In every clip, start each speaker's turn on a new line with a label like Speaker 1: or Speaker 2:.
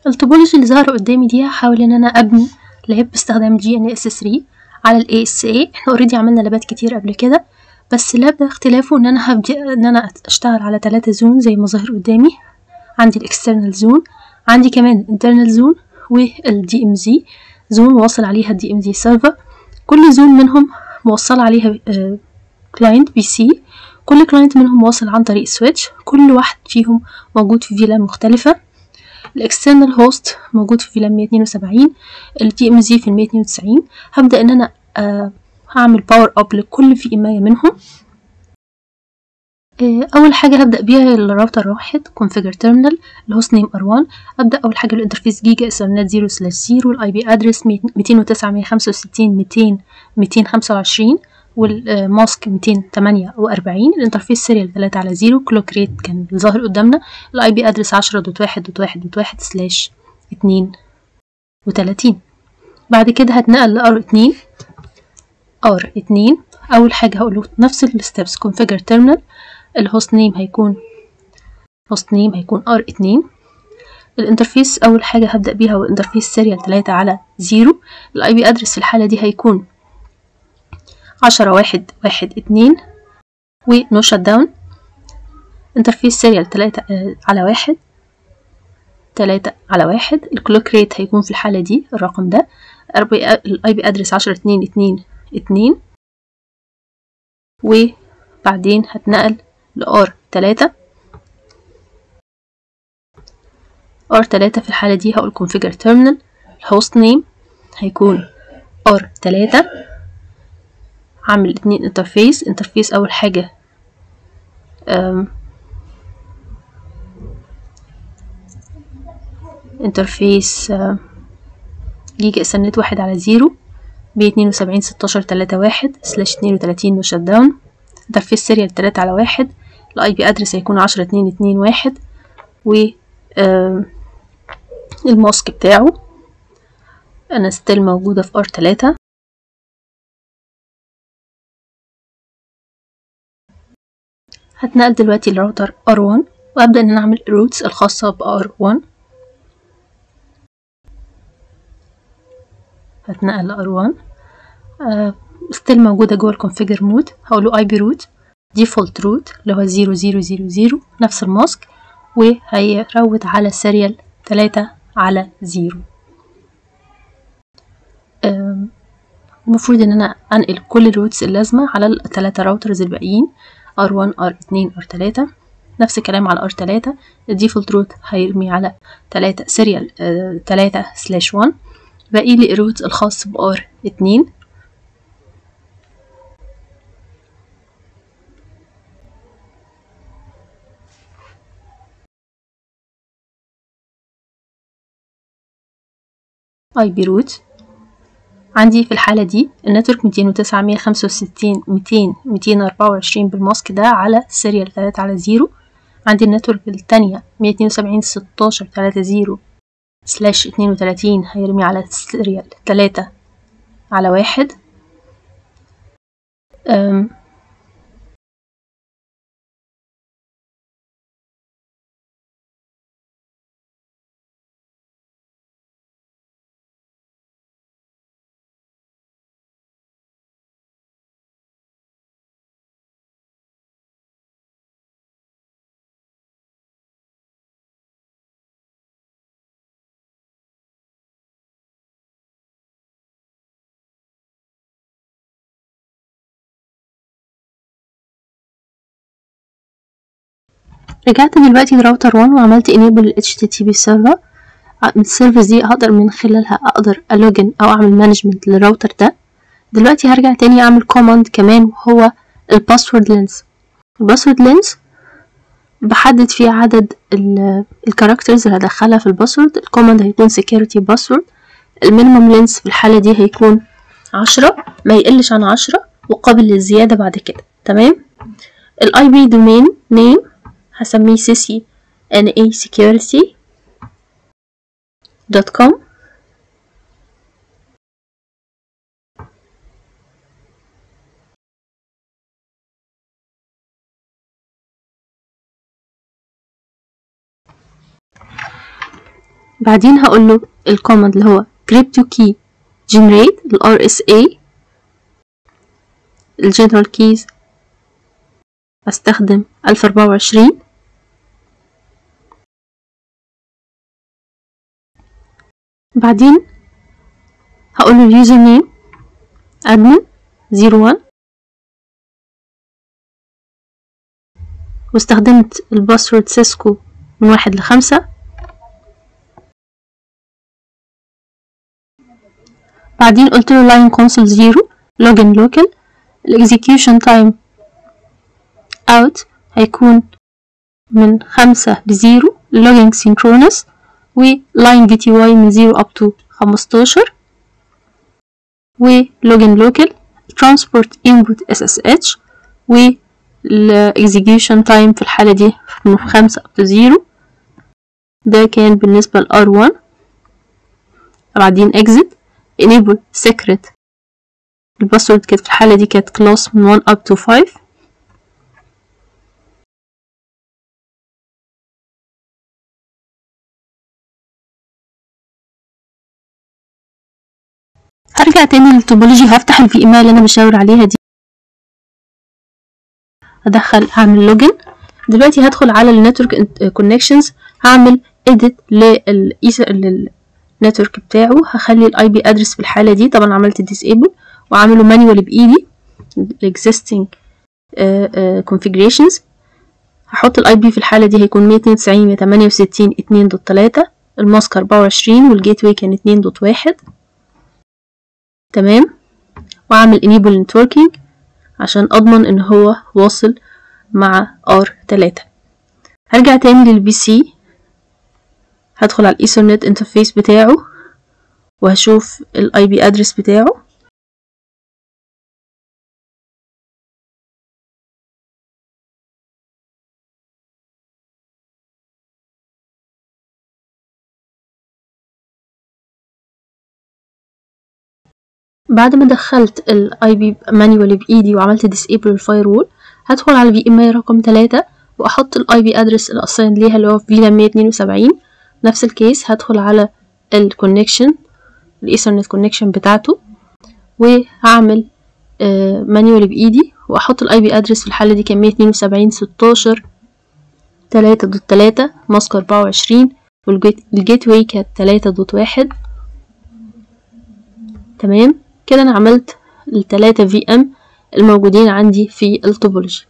Speaker 1: التوبولوجي اللي ظاهرة قدامي دي هحاول ان انا ابني لاب باستخدام جي ان اس 3 على الاي اس اي احنا اوريدي عملنا لابات كتير قبل كده بس اللاب ده اختلافه ان انا هبدأ ان انا اشتغل على ثلاثة زون زي ما ظاهر قدامي عندي الاكسترنال زون عندي كمان الانترنال زون والدي ام زي زون واصل عليها الدي ام زي سيرفر كل زون منهم موصل عليها كلاينت بي سي كل كلاينت منهم واصل عن طريق سويتش كل واحد فيهم موجود في فيلان مختلفة الاكسترنال هوست موجود في فيلان 172 الدي ام زي في 192 هبدأ ان انا آه هعمل باور اب لكل في إماية منهم اول حاجه هبدا بيها الراوتر واحد configure terminal الهوست نيم ار1 ابدا اول حاجه الانترفيس جيجا اثرنت 0 سلاش 0 والاي بي ادرس 209 165 200 225 والماسك 248 الانترفيس سيريال 3 على 0 كلوك ريت كان ظاهر قدامنا الاي بي ادرس 10.1.1.1 سلاش 32 بعد كده هتنقل ل R2 R2 اول حاجه هقوله نفس الستبس configure terminal الهوست نيم هيكون هوست نيم هيكون R2 الانترفيس اول حاجه هبدا بيها هو الانترفيس سيريال 3 على 0 الاي بي ادرس في الحاله دي هيكون عشرة واحد واحد اتنين ونو شت داون انترفيس سيريال تلاتة آه على واحد تلاتة على واحد الكلوك ريت هيكون في الحالة دي الرقم ده الاي بي ادرس عشرة اتنين اتنين اتنين وبعدين هتنقل لار تلاتة ار تلاتة في الحالة دي هقول configure terminal الهوست نيم هيكون ار تلاتة هعمل اتنين انترفيس انترفيس اول حاجة انترفيس جيجا اثرنت واحد على زيرو بي اتنين وسبعين ستاشر تلاتة واحد سلاش اتنين وتلاتين وشت داون انترفيس سيريال تلاتة على واحد الاي بي ادرس هيكون عشرة اتنين اتنين واحد و الماسك بتاعه انا ستيل موجودة في ار تلاتة هتنقل دلوقتي الراوتر R1 وأبدأ إن أنا أعمل الروتس الخاصة ب R1 هتنقل ل R1 آه ستيل موجودة جوه الكونفيجر مود هقوله IP root default root اللي هو زيرو زيرو زيرو زيرو نفس الماسك وهيروت على سيريال تلاتة على زيرو آه المفروض إن أنا أنقل كل الروتس اللازمة على التلاتة راوترز الباقيين R1 R2 R3 نفس الكلام على R3 الديفولت روت هيرمي على 3 سيريال 3 سلاش 1 باقي لي الروت الخاص ب R2 اي بي روت عندي في الحالة دي النتورك ميتين وتسعة مية خمسة وستين ميتين ميتين أربعة وعشرين بالماسك ده على سيريال تلاتة على زيرو عندي النتورك التانية مية اتنين وسبعين ستاشر تلاتة زيرو سلاش اتنين وتلاتين هيرمي على سيريال تلاتة على واحد أم رجعت دلوقتي لراوتر 1 وعملت enable ال HTTP server من السيرفيس دي اقدر من خلالها اقدر الوجن او اعمل مانجمنت للراوتر ده دلوقتي هرجع تاني اعمل كوماند كمان وهو الباسورد لينز الباسورد لينز بحدد فيه عدد الكاركترز اللي هدخلها في الباسورد الكوماند هيكون security باسورد المينيمم لينز في الحالة دي هيكون عشرة ما يقلش عن عشرة وقابل للزيادة بعد كده تمام الاي بي دومين نيم هسميه سيسي ان اي security دوت كوم بعدين هقول له الكوماند اللي هو crypto key generate ال RSA الجنرال كيز استخدم ألف أربعة وعشرين بعدين هقول له اليوزر نيم admin زيرو وان واستخدمت الباسورد سيسكو من واحد لخمسة بعدين قلت له line console زيرو login local الاكزيكيوشن تايم out هيكون من خمسة لزيرو logging synchronous و line VTY من زيرو up to خمستاشر و login local transport input SSH و ال execution time في الحالة دي من خمسة up to زيرو ده كان بالنسبة ل R1 بعدين exit enable secret الباسورد كانت في الحالة دي كانت class من 1 up to 5 هرجع تاني للتوبولوجي هفتح الفي ام اللي انا بشاور عليها دي ادخل هعمل لوجن دلوقتي هدخل على النتورك كونكشنز هعمل edit للنتورك بتاعه هخلي الاي بي ادرس في الحاله دي طبعا عملت disable واعمله مانيوال بايدي existing configurations هحط الاي بي في الحاله دي هيكون 192 168 2.3 الماسك 24 والجيت واي كان 2.1 تمام واعمل enable networking عشان اضمن ان هو واصل مع R3 هرجع تاني للبي سي هدخل على الايثرنت انترفيس بتاعه وهشوف الاي بي ادرس بتاعه بعد ما دخلت الاي بي مانيوال بايدي وعملت ديسيبل الفايرول هدخل على في ام اي رقم تلاتة واحط الاي بي ادرس الاساين ليها اللي هو فيلا 172 نفس الكيس هدخل على الكونكشن الايثرنت كونكشن بتاعته وهعمل مانيوال بايدي واحط الاي بي ادرس في الحاله دي كان 172 16 تلاتة دوت تلاتة ماسك أربعة وعشرين والجيت واي كانت تلاتة دوت واحد تمام كده انا عملت التلاتة في ام الموجودين عندي في التوبولوجي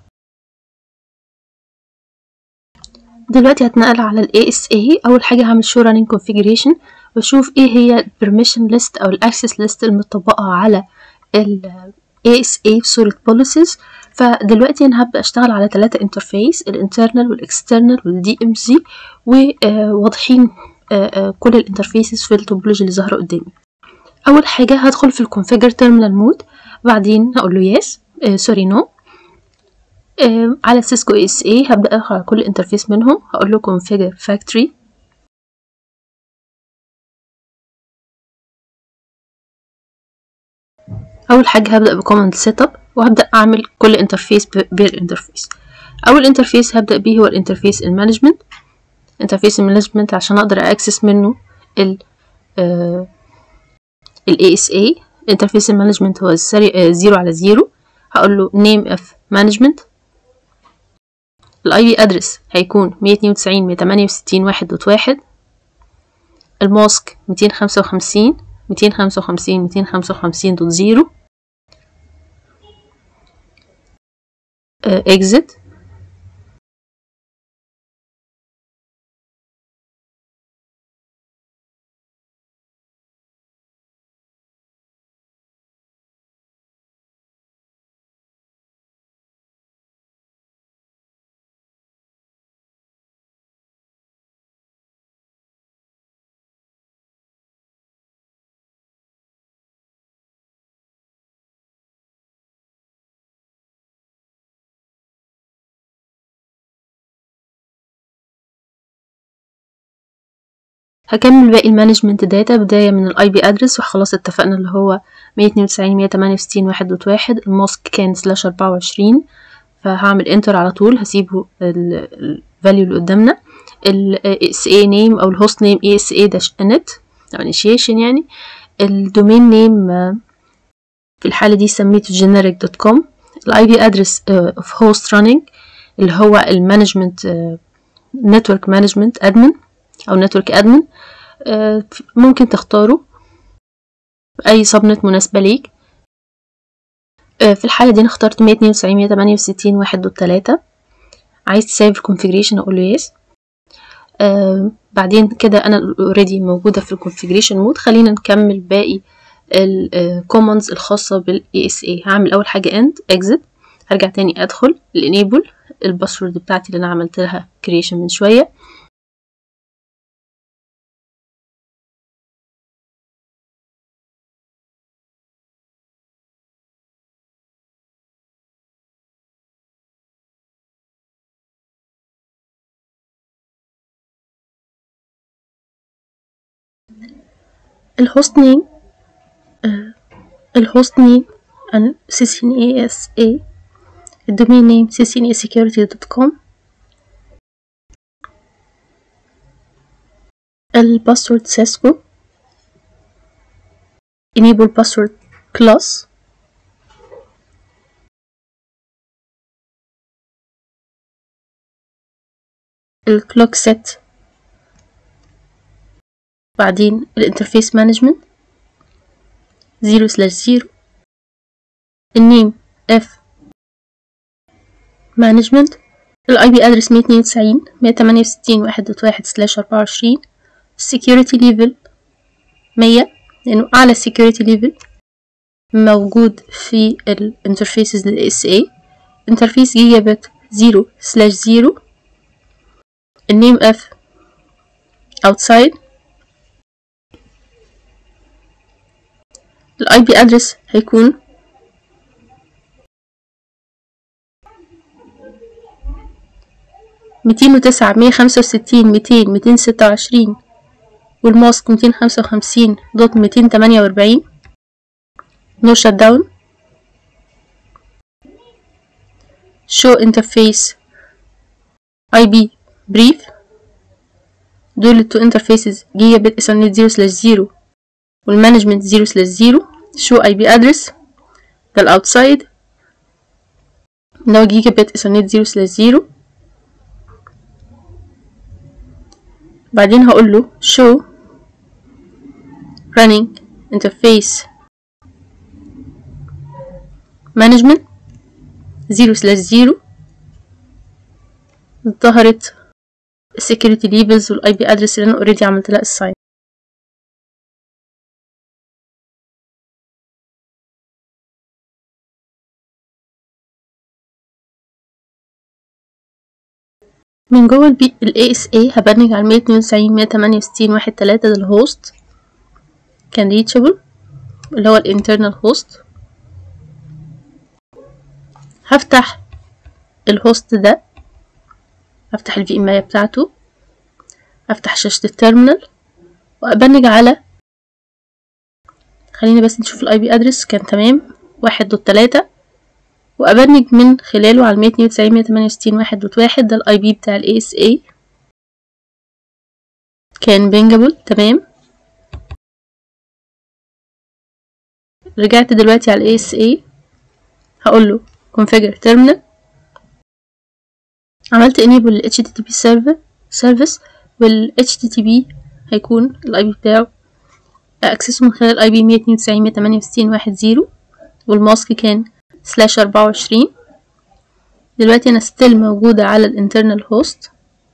Speaker 1: دلوقتي هتنقل على ال ASA أول حاجة هعمل show running configuration وأشوف إيه هي ال permission list أو ال access list المطبقة على ال ASA في صورة policies فدلوقتي أنا هبدأ أشتغل على ثلاثة interface ال internal وال external وال DMZ وواضحين كل الانترفيسز في التوبولوجي اللي ظاهرة قدامي أول حاجة هدخل في ال configure terminal mode بعدين هقول له yes سوري نو آه على سيسكو اس اي هبدأ ادخل على كل انترفيس منهم هقول له configure factory اول حاجة هبدأ بكوماند سيت اب وهبدأ اعمل كل انترفيس بالانترفيس اول انترفيس هبدأ بيه هو الانترفيس المانجمنت انترفيس المانجمنت عشان اقدر اكسس منه ال آه ال ASA انترفيس المانجمنت هو زيرو على زيرو هقول له name of management الاي بي ادرس هيكون مية اتنين وتسعين مية تمانية وستين واحد دوت واحد الماسك ميتين خمسة وخمسين ميتين خمسة وخمسين ميتين خمسة وخمسين دوت زيرو exit هكمل باقي المانجمنت داتا بداية من الاي بي ادرس وخلاص اتفقنا اللي هو مية اتنين وتسعين مية تمانية وستين واحد دوت واحد الماسك كان سلاش أربعة وعشرين فهعمل انتر على طول هسيبه الفاليو اللي قدامنا ال ESA name أو الهوست name ESA dash init أو initiation يعني الدومين نيم في الحالة دي سميته generic.com الاي بي ادرس of host running اللي هو المانجمنت نتورك مانجمنت ادمن او نتورك ادمن ممكن تختاره اي سبنت مناسبة ليك في الحالة دي انا اخترت مية اتنين وتسعين مية تمانية وستين واحد دوت تلاتة عايز تسيف الكونفيجريشن اقول له يس آه بعدين كده انا اوريدي موجودة في الكونفيجريشن مود خلينا نكمل باقي الكوماندز الخاصة بال ESA هعمل أول حاجة end exit هرجع تاني أدخل الانيبل الباسورد بتاعتي اللي أنا عملت لها creation من شوية الهوست نيم الهوست نيم أنا ccnasa الدومين نيم ccnasecurity.com الباسورد سيسكو enable password class الكلوك سيت بعدين الانترفيس مانجمنت زيرو سلاش زيرو النيم اف مانجمنت الاي بي ادرس مية اتنين وتسعين مية تمانية وستين واحد دوت واحد سلاش اربعة وعشرين السكيورتي ليفل مية لأنه أعلى سكيورتي ليفل موجود في الانترفيسز لل SA انترفيس جيجا بت زيرو سلاش زيرو النيم اف outside الاي بي ادرس هيكون ميتين وتسعة مية خمسة وستين ميتين ميتين ستة وعشرين والماسك ميتين خمسة وخمسين دوت ميتين تمانية وأربعين نو شت داون شو انترفيس اي بي بريف دول التو انترفيسز جيجا بت ايثرنت زيرو سلاش زيرو والمانجمنت زيرو سلاش زيرو شو اي بي ادرس ده الاوتسايد اللي هو جيجا بت ايثرنت زيرو سلاش زيرو بعدين هقول له show running interface management زيرو سلاش زيرو ظهرت السكيورتي ليفلز والاي بي ادرس اللي انا اوريدي عملت لها assign من جوه البي ال ASA هبنج على مية اتنين وتسعين مية تمانية وستين واحد تلاتة ده الهوست كان ريتشابل اللي هو الانترنال هوست هفتح الهوست ده هفتح الفي ام بتاعته افتح شاشة التيرمينال وابنج على خلينا بس نشوف الاي بي ادرس كان تمام واحد دوت تلاتة وأبنج من خلاله على مية اتنين وتسعين مية تمانية وستين واحد دوت واحد ده الاي بي بتاع ال ASA كان بينجابل تمام رجعت دلوقتي على ال ASA هقوله configure terminal عملت enable ال HTTP server service وال HTTP هيكون الاي بي بتاعه اكسسه من خلال الاي بي مية اتنين وتسعين مية تمانية وستين واحد زيرو والماسك كان سلاش أربعة وعشرين دلوقتي أنا ستيل موجودة على الانترنال هوست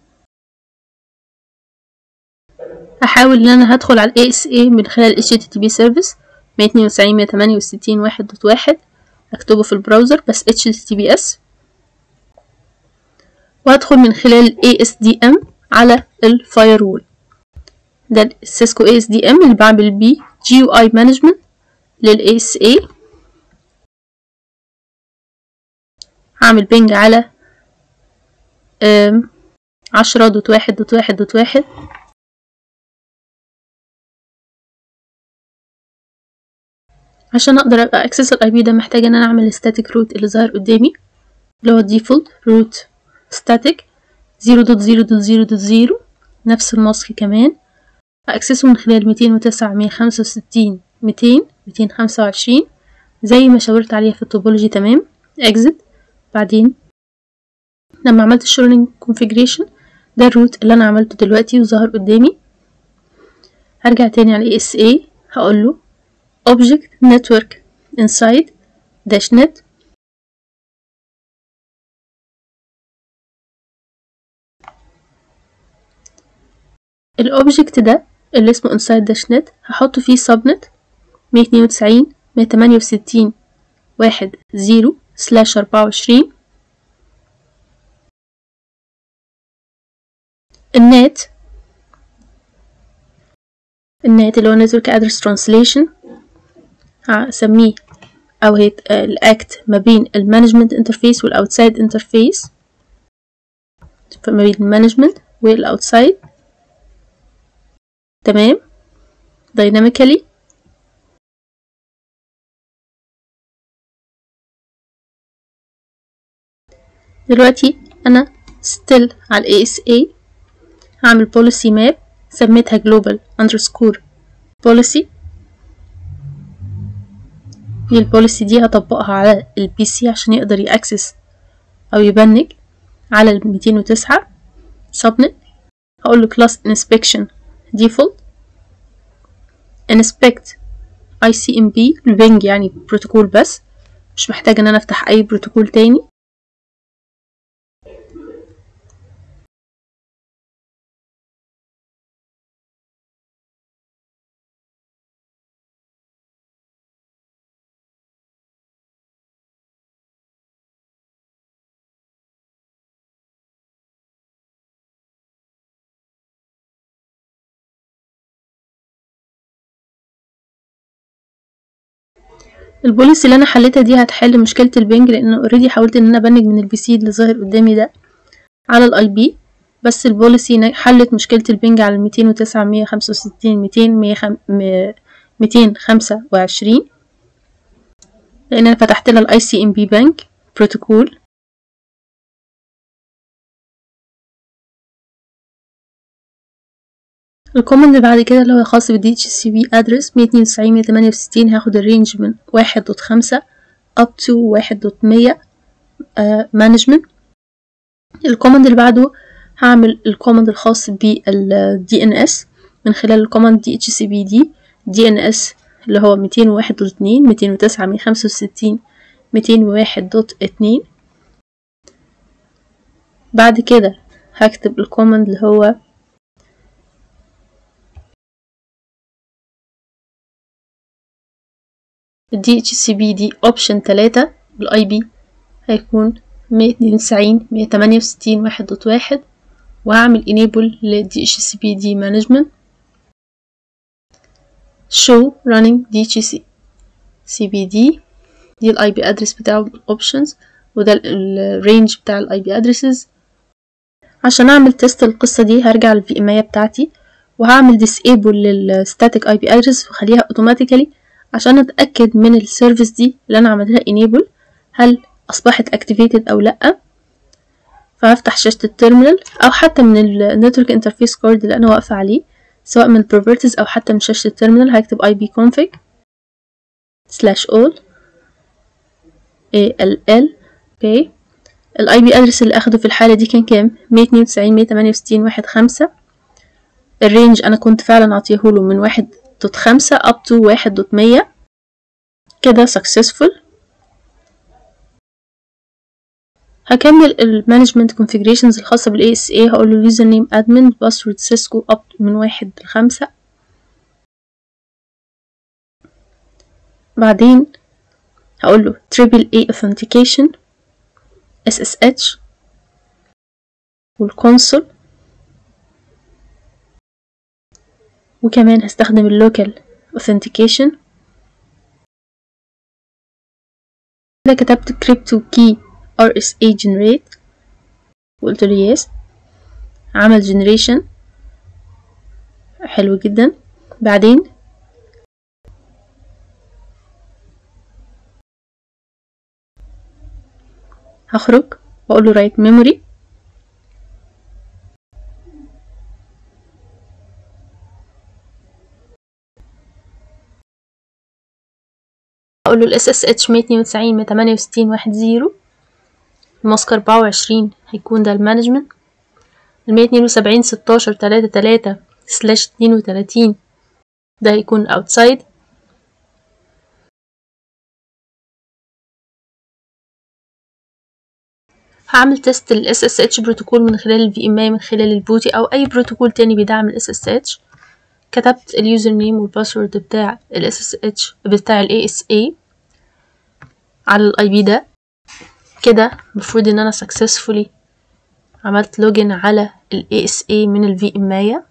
Speaker 1: هحاول إن أنا هدخل على ال ASA من خلال ال HTTP service مية اتنين وتسعين مية تمانية وستين واحد دوت واحد أكتبه في البراوزر بس HTTPS وهدخل من خلال ASDM على الفايروول ده السيسكو ASDM اللي بعمل بيه GUI management لل ASA هعمل بينج على عشرة دوت واحد دوت واحد دوت واحد عشان اقدر ابقى اكسس الاي بي ده محتاجه ان انا اعمل static root اللي ظاهر قدامي اللي هو default root static زيرو دوت زيرو دوت زيرو دوت زيرو نفس الماسك كمان أكسسه من خلال ميتين وتسعة مية خمسة وستين ميتين ميتين خمسة وعشرين زي ما شاورت عليها في التوبولوجي تمام exit بعدين لما عملت الشورنينج configuration ده الروت اللي أنا عملته دلوقتي وظهر قدامي هرجع تاني على ASA هقول له object network inside dash net الاوبجكت ده اللي اسمه inside dash net هحطه فيه subnet مية اتنين وتسعين مية تمانية وستين واحد زيرو سلاش أربعة وعشرين النات النات اللي هو network address translation هسميه أو هي الأكت ما بين المانجمنت انترفيس والأوتسايد انترفيس ما بين المانجمنت والأوتسايد تمام dynamically دلوقتي أنا still على ال ASA هعمل policy map سميتها global underscore policy دي البوليسي دي هطبقها على البي سي عشان يقدر يأكسس أو يبنج على الميتين وتسعة subnet هقول له class inspection default inspect ICMP البنج يعني بروتوكول بس مش محتاج ان انا افتح اي بروتوكول تاني البوليسي اللي انا حليتها دي هتحل مشكله البنج لان اوريدي حاولت ان انا ابنج من البي سي اللي ظاهر قدامي ده على الاي بي بس البوليسي حلت مشكله البنج على الميتين وتسعة مية خمسة وستين ميتين مية خم... ميتين خمسة وعشرين لان انا فتحت لها الاي سي ام بي بنك بروتوكول الكوماند اللي بعد كده اللي هو خاص بالدي اتش سي بي ادرس مية اتنين وتسعين مية تمانية وستين هاخد الرينج من واحد دوت خمسة up to واحد دوت مية مانجمنت الكوماند اللي بعده هعمل الكوماند الخاص بال DNS من خلال الكوماند دي اتش سي بي دي دي ان اس اللي هو ميتين وواحد دوت اتنين ميتين وتسعة مية خمسة وستين ميتين وواحد دوت اتنين بعد كده هكتب الكوماند اللي هو الدي اتش سي بي دي اوبشن تلاتة بالاي بي هيكون مية اتنين وتسعين مية تمانية وستين واحد دوت واحد وهعمل enable للدي اتش سي بي دي management show running DHCPD دي الاي بي ادرس بتاعه الاوبشنز وده الرينج بتاع الاي بي ادرسز عشان اعمل تيست القصة دي هرجع للفي ام اي بتاعتي وهعمل disable للستاتيك اي بي ادرس واخليها اوتوماتيكالي عشان اتاكد من السيرفيس دي اللي انا عملتها enable هل اصبحت activated او لا فهفتح شاشة التيرمينال او حتى من النتورك انترفيس كارد اللي انا واقفة عليه سواء من البروبرتيز او حتى من شاشة التيرمينال هكتب ipconfig slash all all اوكي الاي بي ادرس اللي اخده في الحالة دي كان كام مية اتنين وتسعين مية تمانية وستين واحد خمسة الرينج انا كنت فعلا عطيهوله من واحد دوت خمسة up to واحد دوت مية كده successful هكمل المانجمنت configurations الخاصة بال ASA هقول له username admin password سيسكو up من واحد لخمسة بعدين هقول له triple A authentication SSH والكونسول وكمان هستخدم اللوكال authentication كده كتبت crypto key RSA generate وقلت له yes عمل generation حلو جدا بعدين هخرج واقول له write memory اقول له الاس اس اتش 192 168 واحد زيرو الماسك 24 هيكون ده المانجمنت ال 172 16 3 3 سلاش 32 ده هيكون اوتسايد هعمل تيست لل SSH بروتوكول من خلال ال VMI من خلال البوتي أو أي بروتوكول تاني بيدعم ال SSH كتبت اليوزر نيم والباسورد بتاع ال SSH بتاع ال ASA على الاي بي ده كده المفروض ان انا successfully عملت لوجن على ال ASA من ال VMI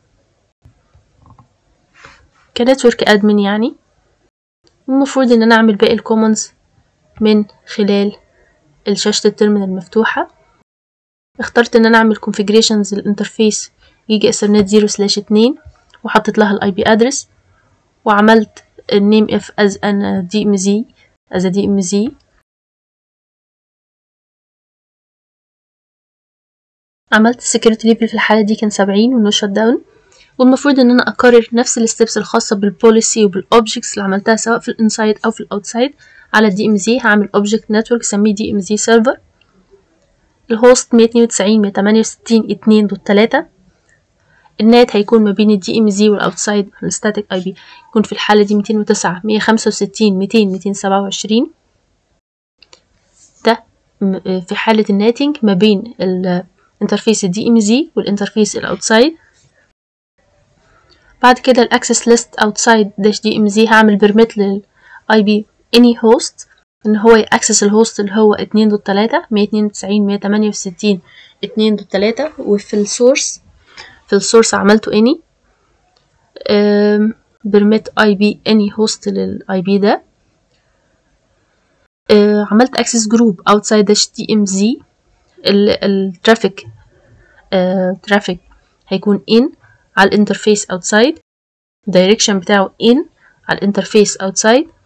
Speaker 1: كنتورك ادمن يعني المفروض ان انا اعمل باقي الكومنز من خلال شاشة التيرمينال المفتوحة اخترت ان انا اعمل configurations للانترفيس يجي اثرنت زيرو سلاش اتنين وحطيت لها الاي بي ادرس وعملت النيم اف از ان دي ام زي از دي ام زي عملت السكيورتي ليفل في الحالة دي كان سبعين والنو شت داون والمفروض ان انا اكرر نفس الستبس الخاصة بالبوليسي وبالاوبجكتس اللي عملتها سواء في الانسايد او في الاوتسايد على الدي ام زي هعمل اوبجكت نتورك سميه دي ام زي سيرفر الهوست 192 168 2 دوت 3 النات هيكون ما بين الدي ام زي والاوتسايد الستاتيك اي بي يكون في الحالة دي 209 165 200 227 ده في حالة الناتنج ما بين الانترفيس الدي ام زي والانترفيس الاوتسايد بعد كده الاكسس ليست اوتسايد داش دي ام زي هعمل بيرميت للاي بي any host ان هو يأكسس الهوست اللي هو اتنين دوت تلاتة مية اتنين وتسعين مية تمانية وستين اتنين دوت تلاتة وفي السورس في السورس عملته any برميت اي بي any host للاي بي ده أه عملت access group outside htmz الترافيك ترافيك هيكون in على الانترفيس outside direction بتاعه in على الانترفيس outside